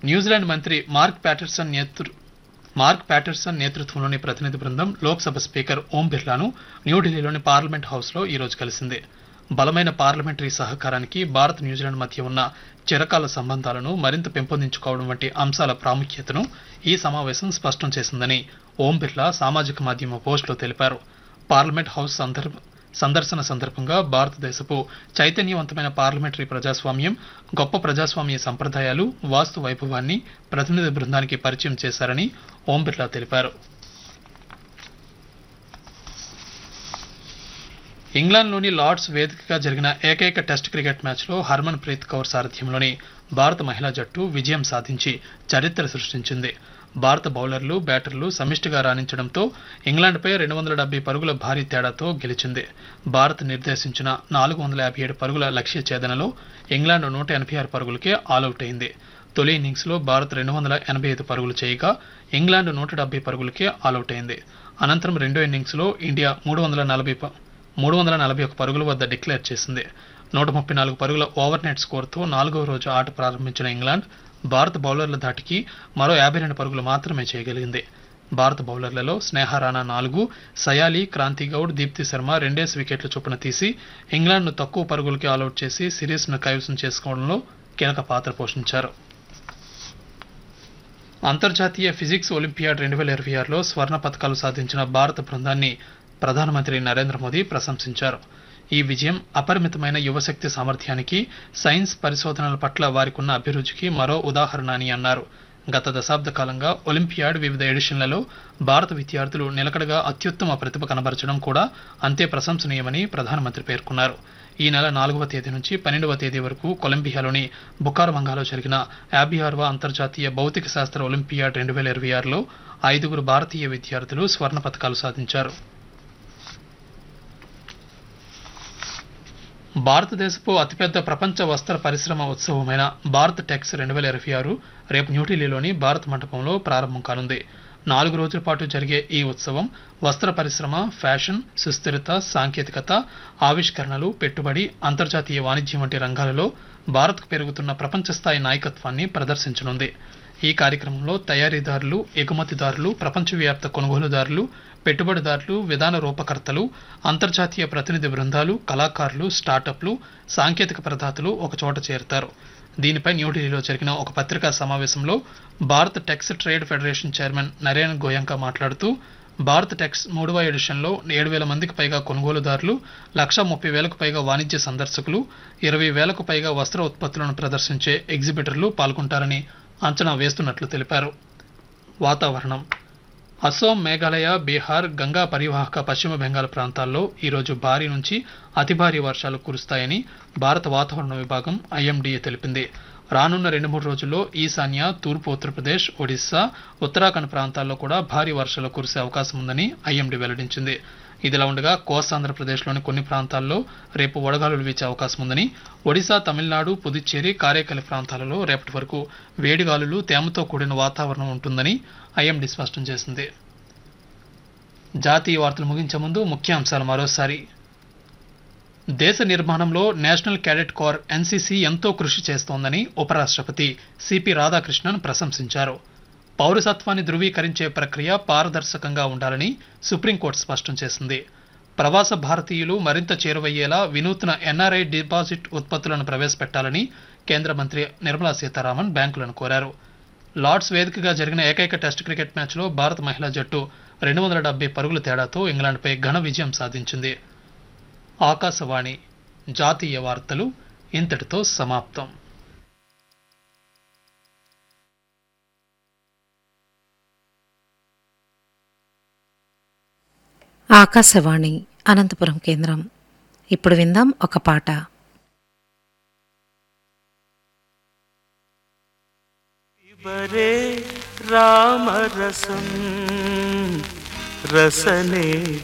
New Zealand మంత్రి Mark Patterson నేతృ Mark Patterson నేతృత్వంలోని ప్రతినిధి బృందం లోక్సభ స్పీకర్ ఓం బిర్లాను న్యూఢిల్లీలోని పార్లమెంట్ హౌస్లో ఈ రోజు కలిసింది బలమైన పార్లమెంటరీ సహకారానికి భారత్ న్యూజిలాండ్ మధ్య ఉన్న చిరకాల సంబంధాలను మరింత పెంపొందించుకోవడం వంటి అంశాల ప్రాముఖ్యతను ఈ సమావేశం స్పష్టం చేసిందని ఓం బిర్లా సామాజిక మాధ్యమ పోస్టులో తెలిపారు పార్లమెంట్ హౌస్ సందర్భ సందర్శన సందర్భంగా భారతదేశపు చైతన్యవంతమైన పార్లమెంటరీ ప్రజాస్వామ్యం గొప్ప ప్రజాస్వామ్య సంప్రదాయాలు వాస్తు వైభవాన్ని ప్రతినిధి బృందానికి పరిచయం చేశారని ఓం బిర్లా తెలిపారు ఇంగ్లాండ్లోని లార్డ్స్ వేదికగా జరిగిన ఏకైక టెస్ట్ క్రికెట్ మ్యాచ్లో హర్మన్ ప్రీత్ కౌర్ సారథ్యంలోని భారత మహిళా జట్టు విజయం సాధించి చరిత్ర సృష్టించింది భారత బౌలర్లు బ్యాటర్లు సమిష్టిగా రాణించడంతో ఇంగ్లాండ్పై రెండు వందల డెబ్బై పరుగుల భారీ తేడాతో గెలిచింది భారత్ నిర్దేశించిన నాలుగు వందల యాభై ఏడు పరుగుల లక్ష్య ఛేదనలో ఇంగ్లాండ్ నూట ఎనభై ఆరు పరుగులకే ఆలౌట్ అయింది తొలి ఇన్నింగ్స్లో భారత్ రెండు వందల ఎనభై ఐదు పరుగులు చేయగా ఇంగ్లాండ్ నూట డెబ్బై పరుగులకే ఆలౌట్ అయింది అనంతరం రెండో ఇన్నింగ్స్లో ఇండియా మూడు వందల నలభై ప- మూడు వందల నలభై ఒక పరుగుల వద్ద డిక్లేర్ చేసింది నూట ముప్పై నాలుగు పరుగుల ఓవర్ నెట్ స్కోర్తో నాలుగవ రోజు ఆట ప్రారంభించిన ఇంగ్లాండ్ భారత బౌలర్ల ధాటికి మరో యాభై రెండు పరుగులు మాత్రమే చేయగలిగింది భారత బౌలర్లలో స్నేహ రాణా నాలుగు సయాలి క్రాంతి గౌడ్ దీప్తి శర్మ రెండేసి వికెట్లు చొప్పున తీసి ఇంగ్లాండ్ను తక్కువ పరుగులకి ఆలౌట్ చేసి సిరీస్ను కైవసం చేసుకోవడంలో కీలక పాత్ర పోషించారు అంతర్జాతీయ ఫిజిక్స్ ఒలింపియాడ్ రెండు వేల ఇరవై ఆరులో స్వర్ణ పథకాలు సాధించిన భారత బృందాన్ని ప్రధానమంత్రి నరేంద్ర మోదీ ప్రశంసించారు ఈ విజయం అపరిమితమైన యువశక్తి సామర్థ్యానికి సైన్స్ పరిశోధనల పట్ల వారికున్న అభిరుచికి మరో ఉదాహరణ అని అన్నారు గత దశాబ్ద కాలంగా ఒలింపియాడ్ వివిధ ఎడిషన్లలో భారత విద్యార్థులు నిలకడగా అత్యుత్తమ ప్రతిభ కనబరచడం కూడా అంతే ప్రశంసనీయమని ప్రధానమంత్రి పేర్కొన్నారు ఈ నెల నాలుగవ తేదీ నుంచి పన్నెండవ తేదీ వరకు కొలంబియాలోని బుకారమంగాలో జరిగిన యాభై ఆరవ అంతర్జాతీయ భౌతిక శాస్త్ర ఒలింపియాడ్ రెండు వేల ఇరవై ఆరులో ఐదుగురు భారతీయ విద్యార్థులు స్వర్ణ పథకాలు సాధించారు భారతదేశపు అతిపెద్ద ప్రపంచ వస్త్ర పరిశ్రమ ఉత్సవమైన భారత్ టెక్స్ రెండు వేల ఇరవై ఆరు రేపు న్యూఢిల్లీలోని భారత్ మండపంలో ప్రారంభం కానుంది నాలుగు రోజుల పాటు జరిగే ఈ ఉత్సవం వస్త్ర పరిశ్రమ ఫ్యాషన్ సుస్థిరత సాంకేతికత ఆవిష్కరణలు పెట్టుబడి అంతర్జాతీయ వాణిజ్యం వంటి రంగాలలో భారత్కు పెరుగుతున్న ప్రపంచ స్థాయి నాయకత్వాన్ని ప్రదర్శించనుంది ఈ కార్యక్రమంలో తయారీదారులు ఎగుమతిదారులు ప్రపంచవ్యాప్త కొనుగోలుదారులు పెట్టుబడిదారులు విధాన రూపకర్తలు అంతర్జాతీయ ప్రతినిధి బృందాలు కళాకారులు స్టార్టప్లు సాంకేతిక ప్రదాతలు ఒకచోట చేరుతారు దీనిపై న్యూఢిల్లీలో జరిగిన ఒక పత్రికా సమావేశంలో Bharat tex trade federation chairman Naren Goenka మాట్లాడుతూ భారత్ టెక్స్ మూడవ ఎడిషన్లో ఏడు వేల మందికి పైగా కొనుగోలుదారులు లక్ష ముప్పై వేలకు పైగా వాణిజ్య సందర్శకులు ఇరవై వేలకు పైగా వస్త్ర ఉత్పత్తులను ప్రదర్శించే ఎగ్జిబిటర్లు పాల్గొంటారని అంచనా వేస్తున్నట్లు తెలిపారు వాతావరణం అసోం మేఘాలయ బీహార్ గంగా పరివాహక పశ్చిమ బెంగాల్ ప్రాంతాల్లో ఈరోజు భారీ నుంచి అతి భారీ వర్షాలు కురుస్తాయని భారత వాతావరణ విభాగం ఐఎండీఏ తెలిపింది రానున్న రెండు మూడు రోజుల్లో ఈశాన్య తూర్పు ఉత్తరప్రదేశ్ ఒడిశా ఉత్తరాఖండ్ ప్రాంతాల్లో కూడా భారీ వర్షాలు కురిసే అవకాశం ఉందని ఐఎండీ వెల్లడించింది ఇదిలా ఉండగా కోస్తాంధ్రప్రదేశ్లోని కొన్ని ప్రాంతాల్లో రేపు వడగాలులు వీచే అవకాశం ఉందని ఒడిశా తమిళనాడు పుదుచ్చేరి కారేకలి ప్రాంతాలలో రేపటి వరకు వేడిగాలులు తేమతో కూడిన వాతావరణం ఉంటుందని ఐఎండీ స్పష్టం చేసింది జాతీయ వార్తలు ముగించే ముందు ముఖ్యాంశాలు మరోసారి దేశ నిర్మాణంలో నేషనల్ క్యాడెట్ కోర్ ఎన్సీసీ ఎంతో కృషి చేస్తోందని ఉపరాష్ట్రపతి సిపి రాధాకృష్ణన్ ప్రశంసించారు పౌరసత్వాన్ని ధృవీకరించే ప్రక్రియ పారదర్శకంగా ఉండాలని సుప్రీంకోర్టు స్పష్టం చేసింది ప్రవాస భారతీయులు మరింత చేరువయ్యేలా వినూత్న ఎన్ఆర్ఐ డిపాజిట్ ఉత్పత్తులను ప్రవేశపెట్టాలని కేంద్ర మంత్రి నిర్మలా సీతారామన్ బ్యాంకులను కోరారు లార్డ్స్ వేదికగా జరిగిన ఏకైక టెస్ట్ క్రికెట్ మ్యాచ్లో భారత మహిళా జట్టు రెండు వందల డెబ్బై పరుగుల తేడాతో ఇంగ్లాండ్పై ఘన విజయం సాధించింది ఆకాశవాణి జాతీయ వార్తలు ఇంతటితో సమాప్తం ఆకాశవాణి అనంతపురం కేంద్రం ఇప్పుడు విందాం ఒక పాట బరే రామరసం రసనే